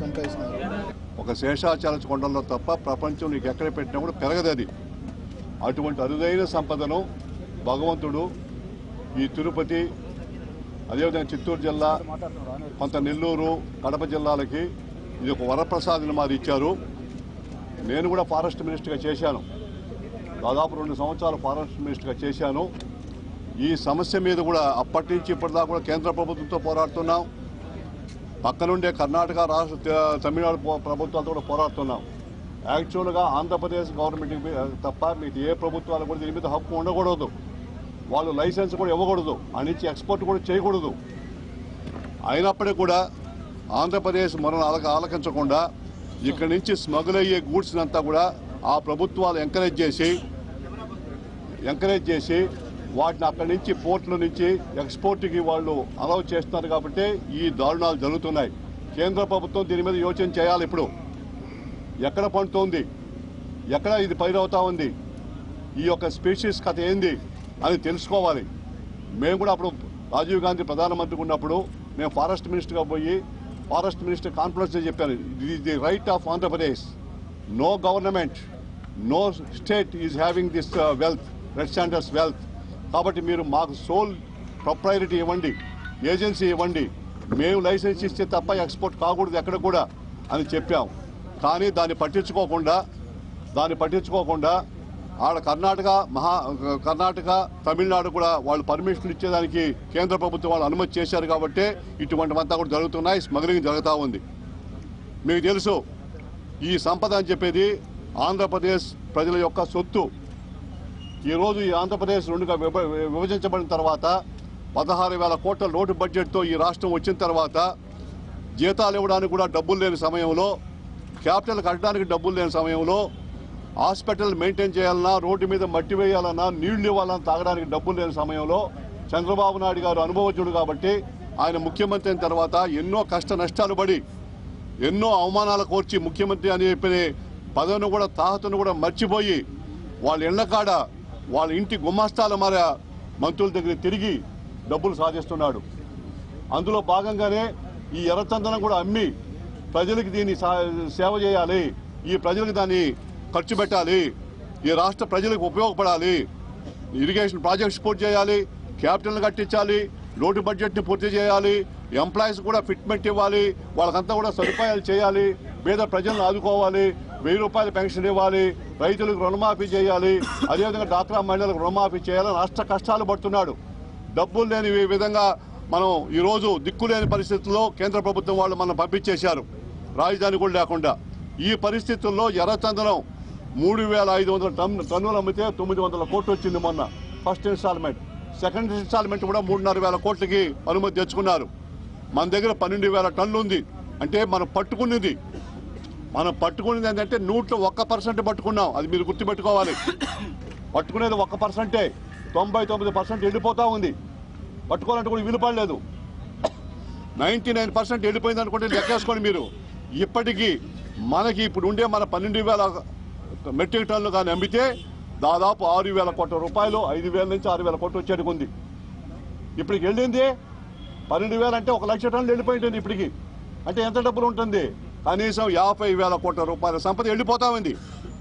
సంపాదిస్తున్నారు ఒక శేషాచల కొండల్లో తప్ప ప్రపంచం నీకు ఎక్కడ పెట్టినా కూడా పెరగదు అది అటువంటి అరుదైన సంపదను భగవంతుడు ఈ తిరుపతి అదేవిధంగా చిత్తూరు జిల్లా కొంత నెల్లూరు కడప జిల్లాలకి ఇది ఒక వరప్రసాదం మాది ఇచ్చారు నేను కూడా ఫారెస్ట్ మినిస్టర్గా చేశాను దాదాపు రెండు సంవత్సరాలు ఫారెస్ట్ మినిస్టర్గా చేశాను ఈ సమస్య మీద కూడా అప్పటి నుంచి ఇప్పటిదాకా కూడా కేంద్ర ప్రభుత్వంతో పోరాడుతున్నాం పక్కనుండే కర్ణాటక రాష్ట్ర త- తమిళనాడు పో- ప్రభుత్వాలతో కూడా పోరాడుతున్నాం యాక్చువల్గా ఆంధ్రప్రదేశ్ గవర్నమెంట్ తప్ప మీకు ఏ ప్రభుత్వాలు కూడా దీని మీద హక్కు ఉండకూడదు వాళ్ళు లైసెన్స్ కూడా ఇవ్వకూడదు ఆ నుంచి ఎక్స్పోర్ట్ కూడా చేయకూడదు అయినప్పటికీ కూడా ఆంధ్రప్రదేశ్ మనం ఆలక ఆలకించకుండా ఇక్కడి నుంచి స్మగుల్ అయ్యే గూడ్స్ అంతా కూడా ఆ ప్రభుత్వాలు ఎంకరేజ్ చేసి ఎంకరేజ్ చేసి వాటిని అక్కడి నుంచి పోర్టుల నుంచి ఎక్స్పోర్ట్కి వాళ్ళు అలౌ చేస్తున్నారు కాబట్టి ఈ దారుణాలు జరుగుతున్నాయి కేంద్ర ప్రభుత్వం దీని మీద యోచన చేయాలి ఇప్పుడు ఎక్కడ పండుతోంది ఎక్కడ ఇది పైరవుతా ఉంది ఈ యొక్క స్పీషీస్ కథ ఏంది అని తెలుసుకోవాలి మేము కూడా అప్పుడు రాజీవ్ గాంధీ ప్రధానమంత్రి ఉన్నప్పుడు మేము ఫారెస్ట్ మినిస్టర్గా పోయి ఫారెస్ట్ మినిస్టర్ కాన్ఫరెన్స్ చెప్పాను ఇది the right of Andhra Pradesh no government no state is having this wealth red sanders wealth కాబట్టి మీరు మాకు సోల్ ప్రొప్రైరిటీ ఇవ్వండి ఏజెన్సీ ఇవ్వండి మేము లైసెన్స్ ఇస్తే తప్ప ఎక్స్పోర్ట్ కాకూడదు ఎక్కడ కూడా అని చెప్పాం కానీ దాన్ని పట్టించుకోకుండా దాన్ని పట్టించుకోకుండా ఆడ కర్ణాటక మహా కర్ణాటక తమిళనాడు కూడా వాళ్ళు పర్మిషన్లు ఇచ్చేదానికి కేంద్ర ప్రభుత్వం వాళ్ళు అనుమతి చేశారు కాబట్టి ఇటువంటివంతా కూడా జరుగుతున్నాయి స్మగ్లింగ్ జరుగుతూ ఉంది మీకు తెలుసు ఈ సంపద అని చెప్పేది ఆంధ్రప్రదేశ్ ప్రజల యొక్క సొత్తు ఈరోజు ఈ ఆంధ్రప్రదేశ్ రెండుగా విభ- విభజించబడిన తర్వాత పదహారు వేల కోట్ల లోటు బడ్జెట్తో ఈ రాష్ట్రం వచ్చిన తర్వాత జీతాలు ఇవ్వడానికి కూడా డబ్బులు లేని సమయంలో క్యాపిటల్ కట్టడానికి డబ్బులు లేని సమయంలో హాస్పిటల్ మెయింటైన్ చేయాలన్నా రోడ్డు మీద మట్టి వేయాలన్నా నీళ్లు ఇవ్వాలన్నా తాగడానికి డబ్బులు లేని సమయంలో చంద్రబాబు నాయుడు గారు అనుభవజ్ఞుడు కాబట్టి ఆయన ముఖ్యమంత్రి అయిన తర్వాత ఎన్నో కష్ట నష్టాలు పడి ఎన్నో అవమానాలు కోర్చి ముఖ్యమంత్రి అని చెప్పిన పదవిని కూడా తాహతను కూడా మర్చిపోయి వాళ్ళ ఇళ్ల కాడ వాళ్ళ ఇంటి గుమాస్తాల మార మంత్రుల దగ్గర తిరిగి డబ్బులు సాధిస్తున్నాడు అందులో భాగంగానే ఈ ఎర్రచందనం కూడా అమ్మి ప్రజలకు దీన్ని సా- సేవ చేయాలి ఈ ప్రజలకు దాన్ని ఖర్చు పెట్టాలి ఈ రాష్ట్ర ప్రజలకు ఉపయోగపడాలి ఇరిగేషన్ ప్రాజెక్ట్స్ పూర్తి చేయాలి క్యాపిటల్ కట్టించాలి రోడ్డు బడ్జెట్ని పూర్తి చేయాలి ఎంప్లాయీస్ కూడా ఫిట్మెంట్ ఇవ్వాలి వాళ్ళకంతా కూడా సదుపాయాలు చేయాలి పేద ప్రజలను ఆదుకోవాలి వెయ్యి రూపాయల పెన్షన్ ఇవ్వాలి రైతులకు రుణమాఫీ చేయాలి అదేవిధంగా డాక్రా మహిళలకు రుణమాఫీ చేయాలని రాష్ట్ర కష్టాలు పడుతున్నాడు డబ్బులు లేని ఈ విధంగా మనం ఈరోజు దిక్కులేని పరిస్థితుల్లో కేంద్ర ప్రభుత్వం వాళ్ళు మనం పంపించేశారు రాజధాని కూడా లేకుండా ఈ పరిస్థితుల్లో ఎర్రచందనం మూడు వేల ఐదు వందల టన్ టన్నులు అమ్మితే తొమ్మిది వందల కోట్లు వచ్చింది మొన్న ఫస్ట్ ఇన్స్టాల్మెంట్ సెకండ్ ఇన్స్టాల్మెంట్ కూడా మూడున్నర వేల కోట్లకి అనుమతి తెచ్చుకున్నారు మన దగ్గర పన్నెండు వేల టన్నులు ఉంది అంటే మనం పట్టుకున్నది మనం పట్టుకునేది ఏంటంటే నూట్లో ఒక్క పర్సెంట్ పట్టుకున్నాం అది మీరు గుర్తుపెట్టుకోవాలి పట్టుకునేది ఒక్క పర్సెంటే తొంభై తొమ్మిది పర్సెంట్ వెళ్ళిపోతా ఉంది పట్టుకోవాలంటే కూడా విలుపడలేదు నైంటీ నైన్ పర్సెంట్ వెళ్ళిపోయింది అనుకుంటే లెక్కేసుకోండి మీరు ఇప్పటికీ మనకి ఇప్పుడు ఉండే మన పన్నెండు వేల మెట్రిక్ టన్నులు కానీ అమ్మితే దాదాపు ఆరు వేల కోట్ల రూపాయలు ఐదు వేల నుంచి ఆరు వేల కోట్లు వచ్చేటికి ఉంది ఇప్పటికి వెళ్ళింది పన్నెండు వేలు అంటే ఒక లక్ష టన్నులు వెళ్ళిపోయి ఉంటుంది ఇప్పటికి అంటే ఎంత డబ్బులు ఉంటుంది కనీసం యాభై వేల కోట్ల రూపాయల సంపద వెళ్ళిపోతా ఉంది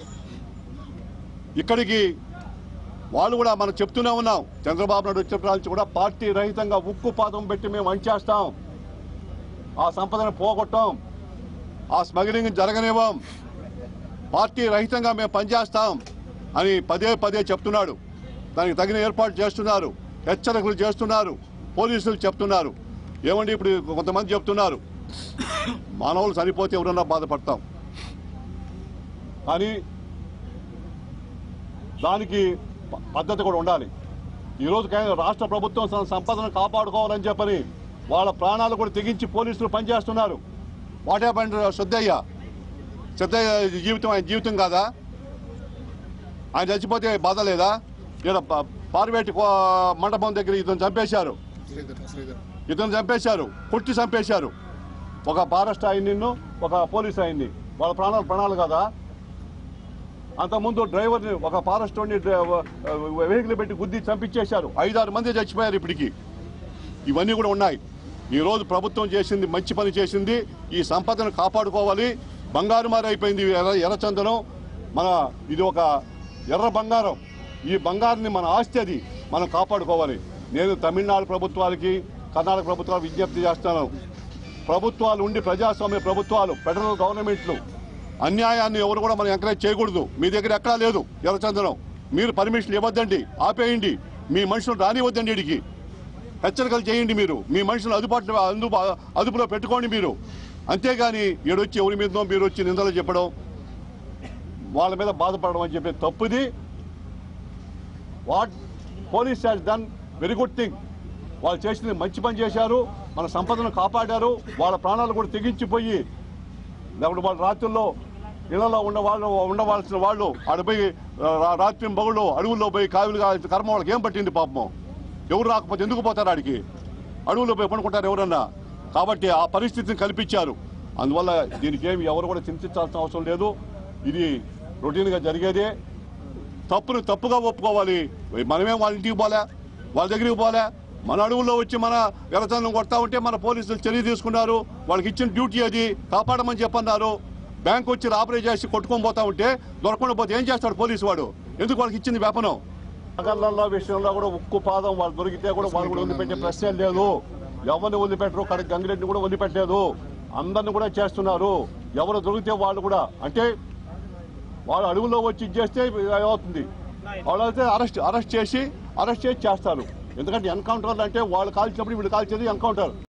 ఇక్కడికి వాళ్ళు కూడా మనం చెప్తూనే ఉన్నాం చంద్రబాబు నాయుడు వచ్చిన నుంచి కూడా పార్టీ రహితంగా ఉక్కు పాదం పెట్టి మేము వంచేస్తాం ఆ సంపదను పోగొట్టాం ఆ స్మగ్లింగ్ జరగనివ్వం పార్టీ రహితంగా మేము పనిచేస్తాం అని పదే పదే చెప్తున్నాడు దానికి తగిన ఏర్పాటు చేస్తున్నారు హెచ్చరికలు చేస్తున్నారు పోలీసులు చెప్తున్నారు ఏమండి ఇప్పుడు కొంతమంది చెప్తున్నారు మానవులు చనిపోతే ఎవరన్నా బాధపడతాం కానీ దానికి ప- పద్ధతి కూడా ఉండాలి ఈరోజు కేంద్ర రాష్ట్ర ప్రభుత్వం తన సంపదను కాపాడుకోవాలని చెప్పని వాళ్ళ ప్రాణాలు కూడా తెగించి పోలీసులు పనిచేస్తున్నారు వాట్ హ్యాపెండ్ శ్రద్ధయ్య శ్రద్ధయ్య జీవితం ఆయన జీవితం కాదా ఆయన చచ్చిపోతే బాధ లేదా ఇక్కడ ప- పార్వేటి కో- మండపం దగ్గర ఇతను చంపేశారు శ్రీధర్ శ్రీధర్ ఇతను చంపేశారు కొట్టి చంపేశారు ఒక ఫారెస్ట్ ఆయన్ని ఒక పోలీస్ ఆయన్ని వాళ్ళ ప్రాణాలు ప్రాణాలు కదా అంతకుముందు డ్రైవర్ని ఒక ఫారెస్ట్ వెహికల్ పెట్టి గుద్ది చంపించేశారు ఐదారు మంది చచ్చిపోయారు ఇప్పటికి ఇవన్నీ కూడా ఉన్నాయి ఈ రోజు ప్రభుత్వం చేసింది మంచి పని చేసింది ఈ సంపదను కాపాడుకోవాలి బంగారు మారి అయిపోయింది ఈ ఎర్ర ఎర్రచందనం మన ఇది ఒక ఎర్ర బంగారం ఈ బంగారాన్ని మన ఆస్తి అది మనం కాపాడుకోవాలి నేను తమిళనాడు ప్రభుత్వాలకి కర్ణాటక ప్రభుత్వాలకు విజ్ఞప్తి చేస్తాను ప్రభుత్వాలు ఉండి ప్రజాస్వామ్య ప్రభుత్వాలు ఫెడరల్ గవర్నమెంట్లు అన్యాయాన్ని ఎవరు కూడా మనం ఎంకరేజ్ చేయకూడదు మీ దగ్గర ఎక్కడా లేదు ఎర్రచందనం మీరు పర్మిషన్ ఇవ్వద్దండి ఆపేయండి మీ మనుషులు రానివద్దండి ఇడికి హెచ్చరికలు చేయండి మీరు మీ మనుషులు అదుబాటులో అందు అదుపులో పెట్టుకోండి మీరు అంతేగాని ఈడొచ్చి ఎవరి మీదనో మీరు వచ్చి నిందలు చెప్పడం వాళ్ళ మీద బాధపడడం అని చెప్పే తప్పుది what police has done very good thing వాళ్ళు చేసింది మంచి పని చేశారు మన సంపదను కాపాడారు వాళ్ళ ప్రాణాలు కూడా తెగించిపోయి లేకపోతే వాళ్ళు రాత్రుల్లో ఇళ్లలో ఉన్న వాళ్ళు ఉండవలసిన వాళ్ళు ఆడ పోయి రా- రాత్రి బగుళ్ళు అడవుల్లో పోయి కావిలు కాల్చి కర్మ వాళ్ళకి ఏం పట్టింది పాపం ఎవరు రాకపోతే ఎందుకు పోతారు ఆడికి అడవుల్లో పోయి పనుకుంటారు ఎవరన్నా కాబట్టి ఆ పరిస్థితిని కల్పించారు అందువల్ల దీనికి ఏమి ఎవరు కూడా చింతించాల్సిన అవసరం లేదు ఇది రొటీన్గా జరిగేదే తప్పును తప్పుగా ఒప్పుకోవాలి మనమేం వాళ్ళ ఇంటికి పోలే వాళ్ళ దగ్గరికి పోలే మన అడవుల్లో వచ్చి మన ఎర్రచందనం కొడతా ఉంటే మన పోలీసులు చర్య తీసుకున్నారు వాళ్ళకి ఇచ్చిన డ్యూటీ అది కాపాడమని చెప్పన్నారు బ్యాంక్ వచ్చి రాబరీ చేసి కొట్టుకొని పోతా ఉంటే దొరకకుండా పోతే ఏం చేస్తాడు పోలీసు వాడు ఎందుకు వాళ్ళకి ఇచ్చింది వేపనం నగర్లలో విషయంలో కూడా ఉక్కు పాదం వాళ్ళు దొరికితే కూడా వాళ్ళు కూడా వదిలిపెట్టే ప్రశ్నే లేదు ఎవరిని వదిలిపెట్టరు కడ గంగిరెడ్డిని కూడా వదిలిపెట్టలేదు అందరిని కూడా చేస్తున్నారు ఎవరు దొరికితే వాళ్ళు కూడా అంటే వాళ్ళు అడవుల్లో వచ్చి ఇచ్చేస్తే అవుతుంది వాళ్ళు అయితే అరెస్ట్ అరెస్ట్ చేసి అరెస్ట్ చేసి చేస్తారు ఎందుకంటే ఎన్కౌంటర్లు అంటే వాళ్ళు కాల్చినప్పుడు వీళ్ళు కాల్చేది ఎన్కౌంటర్